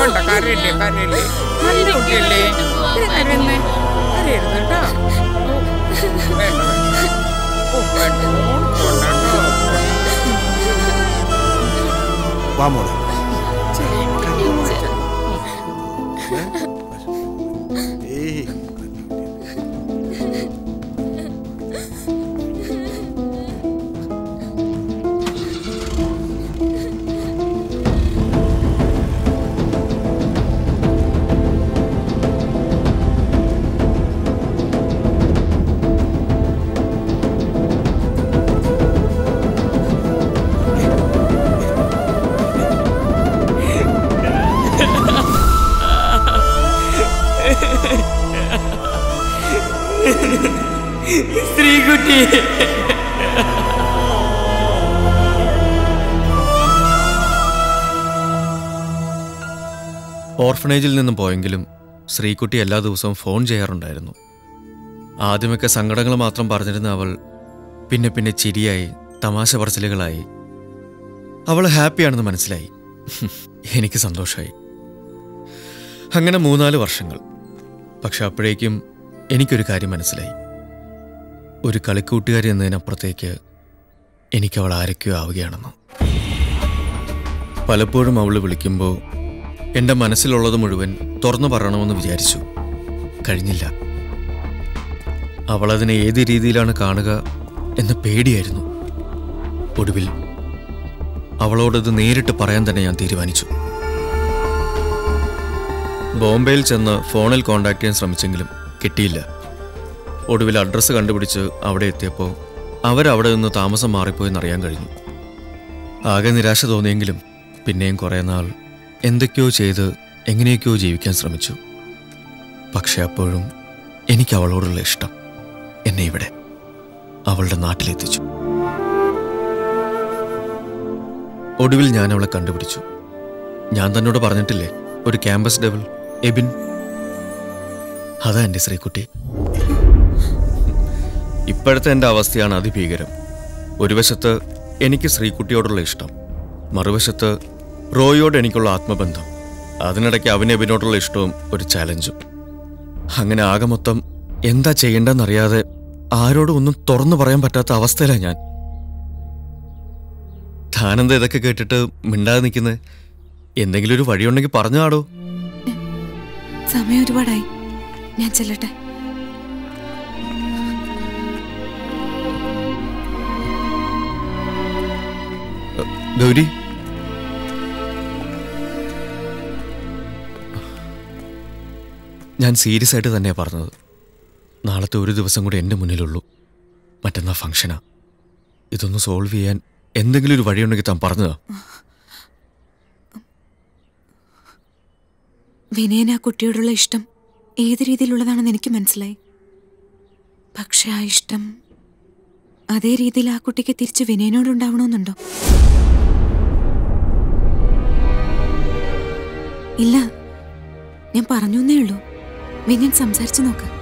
പോണ്ട കരയില്ലേ കരയില്ലേ നല്ല കുട്ടിയല്ലേ ഇത്തിരി കരയുന്നേ കരയരുത് കേട്ടോ ഓ, വേണ്ട, വേണ്ട. ഓ, വേണ്ട, മോള് പോണ്ട കേട്ടോ. വാ മോളെ ഏയ് സ്ത്രീകുട്ടി ഓർഫനേജിൽ നിന്നും പോയെങ്കിലും ശ്രീകുട്ടി എല്ലാ ദിവസവും ഫോൺ ചെയ്യാറുണ്ടായിരുന്നു ആദ്യമൊക്കെ സങ്കടങ്ങൾ മാത്രം പറഞ്ഞിരുന്ന അവൾ പിന്നെ പിന്നെ ചിരിയായി തമാശ പറച്ചിലുകളായി അവൾ ഹാപ്പിയാണെന്ന് മനസ്സിലായി എനിക്ക് സന്തോഷമായി അങ്ങനെ മൂന്നാല് വർഷങ്ങൾ പക്ഷെ അപ്പോഴേക്കും എനിക്കൊരു കാര്യം മനസ്സിലായി ഒരു കളിക്കൂട്ടുകാരി എന്നതിനപ്പുറത്തേക്ക് എനിക്കവൾ ആരൊക്കെയോ ആവുകയാണെന്ന് പലപ്പോഴും അവൾ വിളിക്കുമ്പോൾ എൻ്റെ മനസ്സിലുള്ളത് മുഴുവൻ തുറന്നു പറയണമെന്ന് വിചാരിച്ചു കഴിഞ്ഞില്ല അവളതിനെ ഏത് രീതിയിലാണ് കാണുക എന്ന് പേടിയായിരുന്നു ഒടുവിൽ അവളോടത് നേരിട്ട് പറയാൻ തന്നെ ഞാൻ തീരുമാനിച്ചു ബോംബെയിൽ ചെന്ന് ഫോണിൽ കോണ്ടാക്ട് ചെയ്യാൻ ശ്രമിച്ചെങ്കിലും കിട്ടിയില്ല ഒടുവിൽ അഡ്രസ്സ് കണ്ടുപിടിച്ച് അവിടെ എത്തിയപ്പോൾ അവരവിടെ നിന്ന് താമസം മാറിപ്പോയെന്നറിയാൻ കഴിഞ്ഞു ആകെ നിരാശ തോന്നിയെങ്കിലും പിന്നെയും കുറേ നാൾ എന്തൊക്കെയോ ചെയ്ത് എങ്ങനെയൊക്കെയോ ജീവിക്കാൻ ശ്രമിച്ചു പക്ഷെ അപ്പോഴും എനിക്ക് അവളോടുള്ള ഇഷ്ടം എന്നെ ഇവിടെ അവളുടെ നാട്ടിലെത്തിച്ചു ഒടുവിൽ ഞാൻ അവളെ കണ്ടുപിടിച്ചു ഞാൻ തന്നോട് പറഞ്ഞിട്ടില്ലേ ഒരു ക്യാമ്പസ് ഡെവൽ എബിൻ അതാ എൻ്റെ ശ്രീകുട്ടി ഇപ്പോഴത്തെ എൻ്റെ അവസ്ഥയാണ് അതിഭീകരം ഒരു വശത്ത് എനിക്ക് ശ്രീകുട്ടിയോടുള്ള ഇഷ്ടം മറുവശത്ത് റോയിയോട് എനിക്കുള്ള ആത്മബന്ധം അതിനിടയ്ക്ക് അവന് എബിനോടുള്ള ഇഷ്ടവും ഒരു ചാലഞ്ചും അങ്ങനെ ആകെ മൊത്തം എന്താ ചെയ്യേണ്ടെന്നറിയാതെ ആരോടും ഒന്നും തുറന്നു പറയാൻ പറ്റാത്ത അവസ്ഥയിലാണ് ഞാൻ താനെന്താ ഇതൊക്കെ കേട്ടിട്ട് മിണ്ടാതെ നിൽക്കുന്നത് എന്തെങ്കിലും ഒരു വഴിയുണ്ടെങ്കിൽ പറഞ്ഞാടോ സമയം ഒരുപാടായി ഞാൻ ചെല്ലട്ടെ ഗൗരി ഞാൻ സീരിയസ് ആയിട്ട് തന്നെയാണ് പറഞ്ഞത് നാളത്തെ ഒരു ദിവസം കൂടി എൻ്റെ മുന്നിലുള്ളൂ മറ്റന്നാ ഫംഗ്ഷനാ ഇതൊന്ന് സോൾവ് ചെയ്യാൻ എന്തെങ്കിലും ഒരു വഴിയുണ്ടെങ്കിൽ താൻ പറഞ്ഞതാ വിനയന് ആ കുട്ടിയോടുള്ള ഇഷ്ടം ഏത് രീതിയിലുള്ളതാണെന്ന് എനിക്ക് മനസ്സിലായി പക്ഷെ ആ ഇഷ്ടം അതേ രീതിയിൽ ആ കുട്ടിക്ക് തിരിച്ച് വിനയനോടുണ്ടാവണമെന്നുണ്ടോ ഇല്ല ഞാൻ പറഞ്ഞേ ഉള്ളൂ വിനയൻ സംസാരിച്ചു നോക്ക്